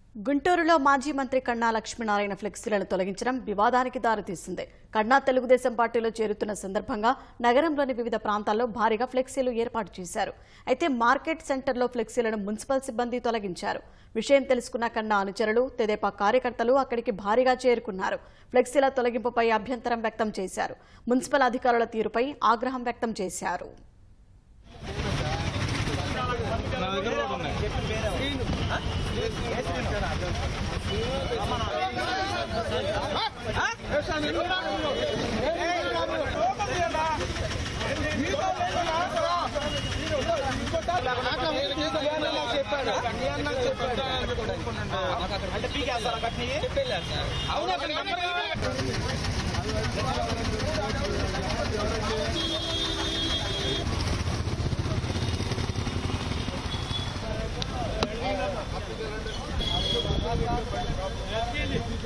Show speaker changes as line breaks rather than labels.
గుంటూరులో మాజీ మంత్రి కన్నా లక్ష్మీనారాయణ ఫ్లెక్సీలను తొలగించడం వివాదానికి దారితీస్తుంది కన్నా తెలుగుదేశం పార్టీలో చేరుతున్న సందర్భంగా నగరంలోని వివిధ ప్రాంతాల్లో భారీగా ఫ్లెక్సీలు ఏర్పాటు చేశారు అయితే మార్కెట్ సెంటర్లో ఫ్లెక్సీలను మున్సిపల్ సిబ్బంది తొలగించారు విషయం తెలుసుకున్న కన్నా అనుచరులు తెదేపా కార్యకర్తలు అక్కడికి భారీగా చేరుకున్నారు ఫ్లెక్సీల తొలగింపుపై అభ్యంతరం వ్యక్తం చేశారు మున్సిపల్ అధికారుల తీరుపై ఆగ్రహం వ్యక్తం చేశారు
అంటే పీకేస్తారా కట్ని అవునా అక్కడ నెంబర్ కావాలి
Thank